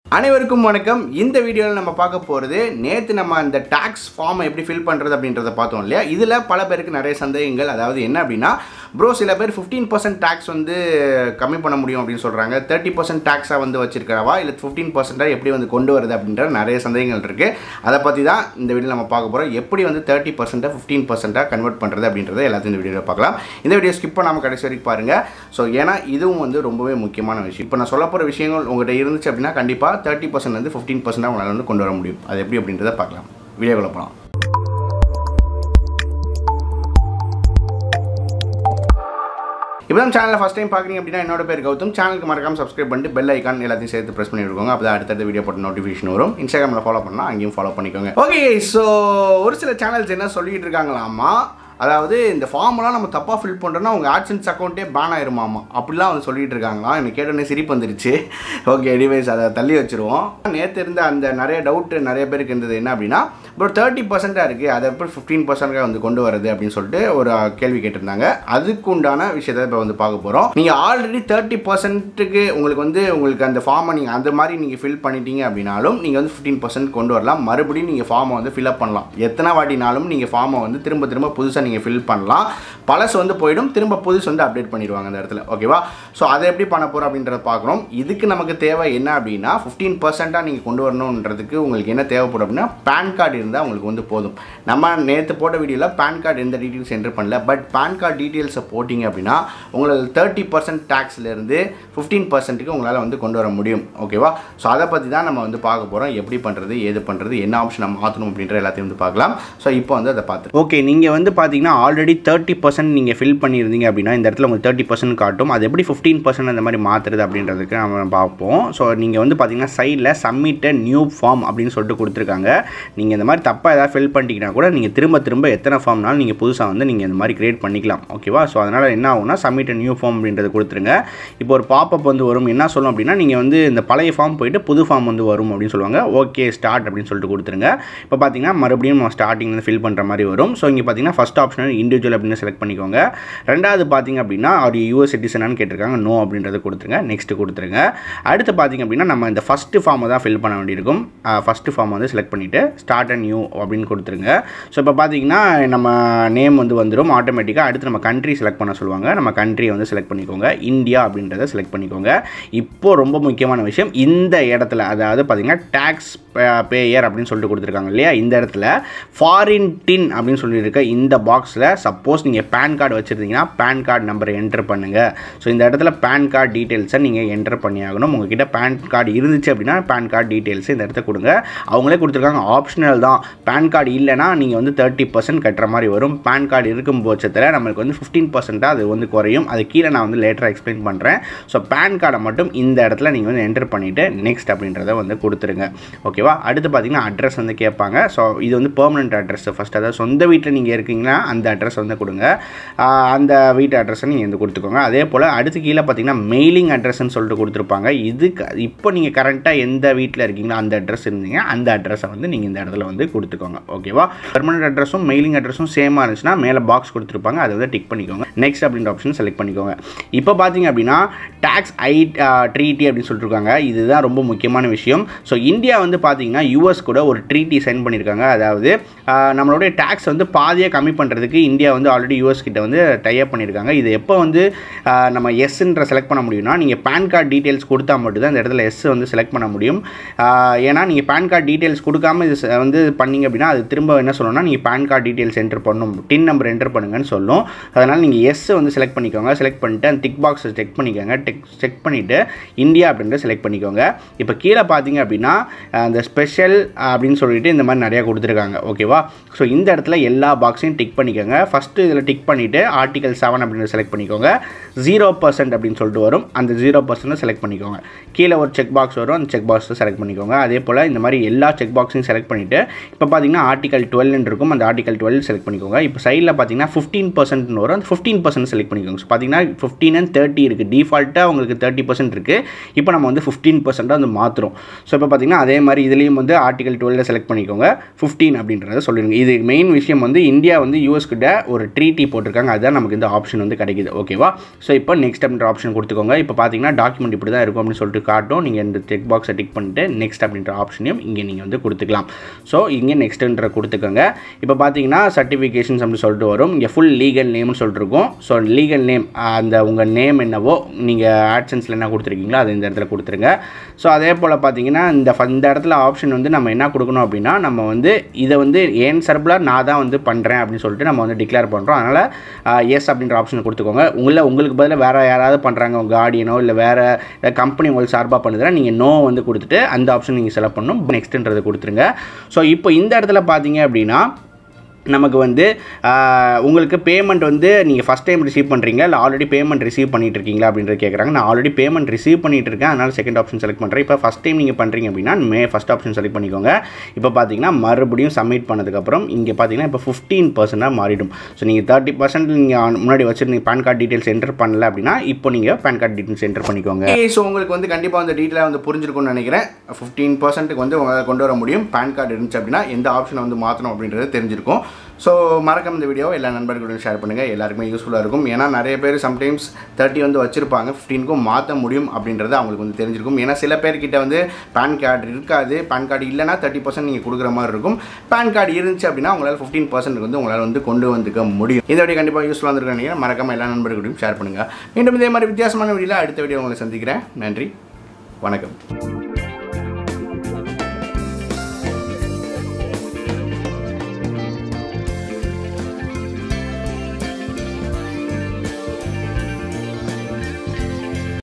அனைவருக்கும் வணக்கம் இந்த வீடியோவில் நம்ம பார்க்க போகிறது நேற்று நம்ம அந்த டாக்ஸ் ஃபார்மை எப்படி ஃபில் பண்ணுறது அப்படின்றத பார்த்தோம் இல்லையா இதில் பல பேருக்கு நிறைய சந்தேகங்கள் அதாவது என்ன அப்படின்னா ப்ரோ சில பேர் ஃபிஃப்டீன் பர்சன்ட் டேக்ஸ் வந்து கம்மி பண்ண முடியும் அப்படின்னு சொல்கிறாங்க தேர்ட்டி பர்சன்ட் டேக்ஸாக வந்து வச்சிருக்கிறவா இல்லை ஃபிஃப்டீன் பர்சன்ட்டாக எப்படி வந்து கொண்டு வருது அப்படின்ற நிறைய சந்தேகங்கள் இருக்குது அதை பற்றி தான் இந்த வீடியோ நம்ம பார்க்க போகிறோம் எப்படி வந்து தேர்ட்டி பர்சன்ட்டாக ஃபிஃப்டீன் பர்சன்ட்டாக கன்வெர்ட் பண்ணுறது அப்படின்றத எல்லாத்தையும் இந்த வீடியோவில் பார்க்கலாம் இந்த வீடியோ ஸ்கிப் பண்ணாமல் கடைசி வரைக்கும் பாருங்கள் ஸோ ஏன்னா இதுவும் வந்து ரொம்பவே முக்கியமான விஷயம் இப்போ நான் சொல்ல போகிற விஷயங்கள் உங்கள்கிட்ட இருந்துச்சு அப்படின்னா கண்டிப்பாக தேர்ட்டி பர்சன்ட் வந்து ஃபிஃப்டீன் பர்சன்டாக உங்களால் வந்து கொண்டு வர முடியும் அது எப்படி அப்படின்றத பார்க்கலாம் வீடியோக்குள்ள போகலாம் இப்போ தான் சேனலில் ஃபஸ்ட் டைம் பார்க்குறீங்க அப்படின்னா என்னோட பேர் கௌதம் சேனலுக்கு மறக்காம சப்ஸ்கிரைப் பண்ணிட்டு பெல் ஐக்கான் எல்லாத்தையும் சேர்த்து ப்ரெஸ் பண்ணி விடுங்க அப்போ தான் அடுத்தடுத்த வீடியோ போட்ட நோட்டிஃபிகேஷன் வரும் இன்ஸ்டாகிராமில் ஃபாலோ பண்ணால் அங்கேயும் ஃபாலோ பண்ணிக்கோங்க ஓகே ஸோ ஒரு சில சேனல்ஸ் என்ன சொல்லிட்டு இருக்காங்களாமா அதாவது இந்த ஃபார்ம்லாம் நம்ம தப்பாக ஃபில் பண்ணுறோன்னா உங்கள் ஆட்சன்ஸ் அக்கௌண்ட்டே பேன் ஆயிருமாமா அப்படிலாம் வந்து சொல்லிட்டு இருக்காங்களாம் எனக்கு கேட்டோன்னே சிரிப்பு வந்துருச்சு ஓகே எனிவேஸ் அதை தள்ளி வச்சுருவோம் நேற்று இருந்த அந்த நிறைய டவுட்டு நிறைய பேருக்கு இருந்தது என்ன அப்படின்னா இப்போ தேர்ட்டி பர்சென்ட்டாக இருக்குது அதை எப்படி ஃபிஃப்டீன் பர்சன்ட்டாக வந்து கொண்டு வருது அப்படின்னு சொல்லிட்டு ஒரு கேள்வி கேட்டிருந்தாங்க அதுக்கு உண்டான விஷயத்தை இப்போ வந்து பார்க்க போகிறோம் நீங்கள் ஆல்ரெடி தேர்ட்டி பர்சன்ட்டுக்கு உங்களுக்கு வந்து உங்களுக்கு அந்த ஃபார்மை நீங்கள் அந்த மாதிரி நீங்கள் ஃபில் பண்ணிட்டீங்க அப்படின்னாலும் நீங்கள் வந்து ஃபிஃப்டீன் பர்சன்ட் கொண்டு வரலாம் மறுபடியும் நீங்கள் ஃபார்மை வந்து ஃபில்அப் பண்ணலாம் எத்தனை வாட்டினாலும் நீங்கள் ஃபார்மை வந்து திரும்ப திரும்ப புதுசாக நீங்கள் ஃபில் பண்ணலாம் பழசு வந்து போயிடும் திரும்ப புதுசு வந்து அப்டேட் பண்ணிடுவாங்க அந்த இடத்துல ஓகேவா ஸோ அதை எப்படி பண்ண போகிறோம் அப்படின்றத பார்க்குறோம் இதுக்கு நமக்கு தேவை என்ன அப்படின்னா ஃபிஃப்டீன் பர்சென்ட்டாக நீங்கள் கொண்டு வரணுன்றதுக்கு உங்களுக்கு என்ன தேவைப்படும் அப்படின்னா பேன் கார்டு இருந்தால் உங்களுக்கு வந்து போதும் நம்ம நேற்று போட்ட வீடியோவில் பேன் கார்டு எந்த டீட்டெயில்ஸ் என்ட்ரு பண்ணல பட் பேன் கார்டு டீட்டெயில்ஸை போட்டிங்க அப்படின்னா உங்களுக்கு தேர்ட்டி பர்சன்ட் டேக்ஸ்லேருந்து ஃபிஃப்டீன் பர்சன்ட்டுக்கு உங்களால் வந்து கொண்டு வர முடியும் ஓகேவா ஸோ அதை பற்றி தான் நம்ம வந்து பார்க்க போகிறோம் எப்படி பண்ணுறது ஏது பண்ணுறது என்ன ஆப்ஷனை மாற்றணும் அப்படின்ற எல்லாத்தையும் வந்து பார்க்கலாம் ஸோ இப்போ வந்து அதை பார்த்து ஓகே நீங்கள் வந்து பார்த்தீங்கன்னா ஆல்ரெடி தேர்ட்டி பர்சன்ட் நீங்கள் ஃபில் பண்ணியிருந்தீங்க அப்படின்னா இந்த இடத்துல உங்களுக்கு தேர்ட்டி பர்சன்ட் காட்டும் அது எப்படி ஃபிஃப்டீன் பர்சன்ட் அந்த மாதிரி மாற்றுறது அப்படின்றதுக்கு நம்ம பார்ப்போம் ஸோ நீங்கள் வந்து பார்த்தீங்கன்னா சைடில் சப்மிட் நியூ ஃபார்ம் அப்படின்னு சொல்லிட்டு கொடுத்துருக்காங்க நீங்கள் இந்த மாதிரி தப்பாக ஏதாவது ஃபில் பண்ணிட்டீங்கன்னா கூட நீங்கள் திரும்ப திரும்ப எத்தனை ஃபார்ம்னாலும் நீங்கள் புதுசாக வந்து நீங்கள் இந்த மாதிரி கிரியேட் பண்ணிக்கலாம் ஓகேவா ஸோ அதனால் என்ன ஆகும்னா சப்மிட் நியூ ஃபார்ம் அப்படின்றது கொடுத்துருங்க இப்போ ஒரு பாப்பப் வந்து வரும் என்ன சொல்லும் அப்படின்னா நீங்கள் வந்து இந்த பழைய ஃபார்ம் போயிட்டு புது ஃபார்ம் வந்து வரும் அப்படின்னு சொல்லுவாங்க ஓகே ஸ்டார்ட் அப்படின்னு சொல்லிட்டு கொடுத்துருங்க இப்போ பார்த்தீங்கன்னா மறுபடியும் நம்ம ஸ்டார்டிங் வந்து ஃபில் பண்ணுற மாதிரி வரும் ஸோ இங்கே பார்த்தீங்கன்னா ஃபஸ்ட் ஆப்ஷன் இண்டிவிஜுவல் அப்படின்னு செலக்ட் பண்ணிக்கோங்க ரெண்டாவது பார்த்தீங்க அப்படின்னா அவர் யூஎஸ் சிட்டிசனான்னு கேட்டிருக்காங்க நோ அப்படின்றத கொடுத்துருங்க நெக்ஸ்ட் கொடுத்துருங்க அடுத்து பார்த்தீங்க அப்படின்னா நம்ம இந்த ஃபஸ்ட்டு ஃபார்மை தான் ஃபில் பண்ண வேண்டியிருக்கும் ஃபஸ்ட்டு ஃபார்ம் வந்து செலக்ட் பண்ணிவிட்டு ஸ்டார்ட் அண்ட் நியூ அப்படின்னு கொடுத்துருங்க ஸோ இப்போ பார்த்தீங்கன்னா நம்ம நேம் வந்து வந்துடும் ஆட்டோமேட்டிக்காக அடுத்து நம்ம கண்ட்ரி செலக்ட் பண்ண சொல்லுவாங்க நம்ம கண்ட்ரியை வந்து செலக்ட் பண்ணிக்கோங்க இந்தியா அப்படின்றத செலக்ட் பண்ணிக்கோங்க இப்போ ரொம்ப முக்கியமான விஷயம் இந்த இடத்துல அதாவது பார்த்தீங்கன்னா டேக்ஸ் பேயர் அப்படின்னு சொல்லிட்டு கொடுத்துருக்காங்க இல்லையா இந்த இடத்துல ஃபாரின் டின் அப்படின்னு சொல்லியிருக்க இந்த பாக்ஸில் சப்போஸ் நீங்கள் பேன் கார்டு வச்சுருந்தீங்கன்னா பேன் கார்டு நம்பரை என்டர் பண்ணுங்கள் ஸோ இந்த இடத்துல பேன் கார்டு டீட்டெயில்ஸை நீங்கள் என்டர் பண்ணி ஆகணும் உங்ககிட்ட பேன் கார்டு இருந்துச்சு அப்படின்னா பேன் கார்டு டீட்டெயில்ஸ் இந்த இடத்த கொடுங்க அவங்களே கொடுத்துருக்காங்க ஆப்ஷனல் தான் பேன் கார்டு இல்லைனா நீங்கள் வந்து தேர்ட்டி பர்சன்ட் கட்டுற மாதிரி வரும் பேன் கார்டு இருக்கும் பட்சத்தில் நம்மளுக்கு வந்து ஃபிஃப்டீன் பர்சன்ட்டாக அது வந்து குறையும் அது கீழே நான் வந்து லேட்டராக எக்ஸ்பிளைன் பண்ணுறேன் ஸோ பேன் கார்டை மட்டும் இந்த இடத்துல நீங்கள் வந்து என்டர் பண்ணிவிட்டு நெக்ஸ்ட் அப்படின்றத வந்து கொடுத்துருங்க ஓகேவா அடுத்து பார்த்தீங்கன்னா அட்ரஸ் வந்து கேட்பாங்க ஸோ இது வந்து பெர்மனெண்ட் அட்ரஸ் ஃபஸ்ட் அதாவது சொந்த வீட்டில் நீங்கள் இருக்கீங்கன்னா அந்த அட்ரஸ் வந்து கொடுங்க அந்த வீட்டு அட்ரஸை நீங்கள் வந்து கொடுத்துக்கோங்க அதே போல் அடுத்து கீழே பார்த்தீங்கன்னா மெயிலிங் அட்ரஸ்ன்னு சொல்லிட்டு கொடுத்துருப்பாங்க இதுக்கு இப்போ நீங்கள் கரெக்டாக எந்த வீட்டில் இருக்கீங்களோ அந்த அட்ரஸ் இருந்தீங்க அந்த அட்ரஸை வந்து நீங்கள் இந்த இடத்துல வந்து கொடுத்துக்கோங்க ஓகேவா பெர்மனெண்ட் அட்ரஸும் மெயிலிங் அட்ரஸும் சேமாக இருந்துச்சுன்னா மேலே பாக்ஸ் கொடுத்துருப்பாங்க அதை வந்து டிக் பண்ணிக்கோங்க நெக்ஸ்ட் அப்படின்ற ஆப்ஷன் செலக்ட் பண்ணிக்கோங்க இப்போ பார்த்தீங்க அப்படின்னா டேக்ஸ் ஐ ட்ரீட்டி அப்படின்னு சொல்லிட்டுருக்காங்க இதுதான் ரொம்ப முக்கியமான விஷயம் ஸோ இந்தியா வந்து பார்த்தீங்கன்னா யூஎஸ் கூட ஒரு ட்ரீட்டி சைன் பண்ணியிருக்காங்க அதாவது நம்மளுடைய டேக்ஸ் வந்து பாதியாக கம்மி பண்ணுறதுக்கு இந்தியா வந்து ஆல்ரெடி யூஎஸ் கிட்ட வந்து டைப் பண்ணியிருக்காங்க இது எப்போ வந்து நம்ம எஸ்ன்ற செலக்ட் பண்ண முடியும்னா நீங்கள் பேன் கார்டு டீட்டெயில்ஸ் கொடுத்தா மட்டும் தான் இந்த இடத்துல எஸ் வந்து செலக்ட் பண்ண முடியும் ஏன்னா நீங்கள் பேன் கார்டு டீட்டெயில்ஸ் கொடுக்காம இது வந்து பண்ணிங்க அப்படின்னா அது திரும்ப என்ன சொல்லணும்னா நீங்கள் பேன் கார்டு டீட்டெயில்ஸ் என்டர் பண்ணணும் டின் நம்பர் என்டர் பண்ணுங்கன்னு சொல்லும் அதனால் நீங்கள் எஸ் வந்து செலக்ட் பண்ணிக்கோங்க செலக்ட் பண்ணிட்டு அந்த டிக் பாக்ஸை செக் பண்ணிக்கோங்க டெக் செக் பண்ணிவிட்டு இந்தியா அப்படின்றத செலக்ட் பண்ணிக்கோங்க இப்போ கீழே பார்த்தீங்க அப்படின்னா அந்த ஸ்பெஷல் அப்படின்னு சொல்லிட்டு இந்த மாதிரி நிறையா கொடுத்துருக்காங்க ஓகேவா ஸோ இந்த இடத்துல எல்லா பாக்ஸையும் டிக் பண்ணிக்கோங்க ஃபஸ்ட்டு இதில் டிக் பண்ணிவிட்டு ஆர்டிகல் செவன் அப்படின்னு செலக்ட் பண்ணிக்கோங்க ஜீரோ பர்சன்ட் அப்படின்னு சொல்லிட்டு வரும் அந்த ஜீரோ பர்சன்ட் செலக்ட் பண்ணிக்கோங்க கீழே ஒரு செக் பாக்ஸ் வரும் அந்த செக் பாக்ஸை செலக்ட் பண்ணிக்கோங்க அதே போல் இந்த மாதிரி எல்லா செக் பாக்ஸையும் செலக்ட் பண்ணிவிட்டு இப்போ பார்த்தீங்கன்னா ஆர்டிகல் டுவெல்னு இருக்கும் அந்த ஆர்டிகல் டுவெல் செலக்ட் பண்ணிக்கோங்க இப்போ சைடில் பார்த்தீங்கன்னா ஃபிஃப்டீன் பர்சன்ட்னு வரும் அந்த ஃபிஃப்டீன் பர்சன்ட் செலக்ட் பண்ணிக்கோங்க ஸோ பார்த்தீங்கன்னா ஃபிஃப்டீன் அண்ட் தேர்ட்டி இருக்குது டிஃபால்ட்டாக உங்களுக்கு தேர்ட்டி பர்சன்ட் இருக்குது இப்போ நம்ம வந்து ஃபிஃப்டீன் பர்சன்ட்டாக வந்து மாற்றுறோம் ஸோ இப்போ பார்த்தீங்கன்னா அதே மாதிரி இதுலேயும் வந்து ஆர்டிகல் டுவெல்ல செலக்ட் பண்ணிக்கோங்க ஃபிஃப்டீன் அப்படின்றத சொல்லிடுங்க இது மெயின் விஷயம் வந்து இந்தியா வந்து யூஎஸ் கிட்ட ஒரு ட்ரீட்டி போட்டிருக்காங்க அதுதான் நமக்கு இந்த ஆப்ஷன் வந்து கிடைக்குது ஓகேவா ஸோ இப்போ நெக்ஸ்ட் அப்படின்ற ஆப்ஷன் கொடுத்துக்கோங்க இப்போ பார்த்தீங்கன்னா டாக்குமெண்ட் இப்படி தான் இருக்கும் அப்படின்னு சொல்லிட்டு காட்டும் நீங்கள் இந்த செக் பாக்ஸை டிக் பண்ணிட்டு நெக்ஸ்ட் அப்படின்ற ஆப்ஷனையும் இங்கே நீங்கள் வந்து கொடுத்துக்கலாம் ஸோ இங்கே நெக்ஸ்ட்டுன்ற கொடுத்துக்கோங்க இப்போ பார்த்தீங்கன்னா சர்டிஃபிகேஷன்ஸ் அப்படின்னு சொல்லிட்டு வரும் இங்கே ஃபுல் லீகல் நேம்னு சொல்லிட்டு இருக்கும் ஸோ லீகல் நேம் அந்த உங்கள் நேம் என்னவோ நீங்கள் ஆட்சன்ஸில் என்ன கொடுத்துருக்கீங்களோ அது இந்த இடத்துல கொடுத்துருங்க ஸோ அதே போல் பார்த்தீங்கன்னா இந்த ஃப- இந்த இடத்துல ஆப்ஷன் வந்து நம்ம என்ன கொடுக்கணும் அப்படின்னா நம்ம வந்து இதை வந்து ஏன் சர்பிளாக நான் தான் வந்து பண்ணுறேன் அப்படின்னு சொல்லிட்டு நம்ம வந்து டிக்ளேர் பண்ணுறோம் அதனால் எஸ் அப்படின்ற ஆப்ஷன் கொடுத்துக்கோங்க உங்களை உங்களுக்கு பதிலாக வேறு யாராவது பண்ணுறாங்க உங்கள் கார்டியனோ இல்லை வேறு கம்பெனி உங்களுக்கு சார்பாக பண்ணுதுன்னா நீங்கள் நோ வந்து கொடுத்துட்டு அந்த ஆப்ஷன் நீங்கள் செலக்ட் பண்ணணும் நெக்ஸ்ட்டுன்றது கொடுத்துருங்க ஸோ இப்போ இந்த இடத்துல பார்த்தீங்க அப்படின்னா நமக்கு வந்து ஆஹ், உங்களுக்கு பேமெண்ட் வந்து நீங்கள் ஃபஸ்ட் டைம் ரிசீவ் பண்ணுறீங்களா இல்லை ஆல்ரெடி பேமெண்ட் ரிசீவ் பண்ணிட்டு இருக்கீங்களா அப்படின்றது கேட்குறாங்க நான் ஆல்ரெடி பேமெண்ட் ரிசீவ் பண்ணிட்டு இருக்கேன் அதனால் செகண்ட் ஆப்ஷன் செலக்ட் பண்ணுறேன் இப்போ ஃபஸ்ட் டைம் நீங்கள் பண்ணுறீங்க அப்படின்னா மே ஃபஸ்ட் ஆப்ஷன் செலக்ட் பண்ணிக்கோங்க இப்போ பார்த்தீங்கன்னா மறுபடியும் சப்மிட் பண்ணதுக்கப்புறம் இங்கே பார்த்தீங்கன்னா இப்போ ஃபிஃப்டீன் பர்சன்டாக மாறிடும் ஸோ நீங்கள் தேர்ட்டி பர்சன்ட் நீங்கள் முன்னாடி வச்சுருந்தீங்க பேன் கார்டு டீட்டெயில்ஸ் என்டர் பண்ணல அப்படின்னா இப்போ நீங்கள் பேன் கார்டு டீட்டெயில்ஸ் என்டர் பண்ணிக்கோங்க ஸோ உங்களுக்கு வந்து கண்டிப்பாக அந்த டீட்டெயிலாக வந்து புரிஞ்சிருக்கும்னு நினைக்கிறேன் ஃபிஃப்டீன் பர்சன்ட்டுக்கு வந்து உங்களால் கொண்டு வர முடியும் பேன் கார்டு இருந்துச்சு அப்படின்னா எந்த ஆப்ஷனை வந்து மாற்றணும் அப்படின்றது தெரிஞ்சிருக்கும் ஸோ மறக்காம இந்த வீடியோ எல்லா நண்பர்களுடன் ஷேர் பண்ணுங்கள் எல்லாருக்குமே யூஸ்ஃபுல்லாக இருக்கும் ஏன்னா நிறைய பேர் சம்டைம்ஸ் தேர்ட்டி வந்து வச்சிருப்பாங்க ஃபிஃப்டீனுக்கும் மாற்ற முடியும் அப்படின்றது அவங்களுக்கு வந்து தெரிஞ்சிருக்கும் ஏன்னா சில பேர்கிட்ட வந்து பேன் கார்டு இருக்காது பேன் கார்டு இல்லைனா தேர்ட்டி பர்சன்ட் நீங்கள் கொடுக்குற மாதிரி இருக்கும் பேன் கார்டு இருந்துச்சு அப்படின்னா உங்களால் ஃபிஃப்டீன் பர்சன்ட் வந்து உங்களால் வந்து கொண்டு வந்துக்க முடியும் இந்த வீடியோ கண்டிப்பாக யூஸ்ஃபுல்லாக இருந்திருக்கும் நினைக்கிறேன் மறக்காம எல்லா நண்பர்களையும் ஷேர் பண்ணுங்கள் மீண்டும் இதே மாதிரி வித்தியாசமான வீடியோவில் அடுத்த வீடியோ உங்களை சந்திக்கிறேன் நன்றி வணக்கம்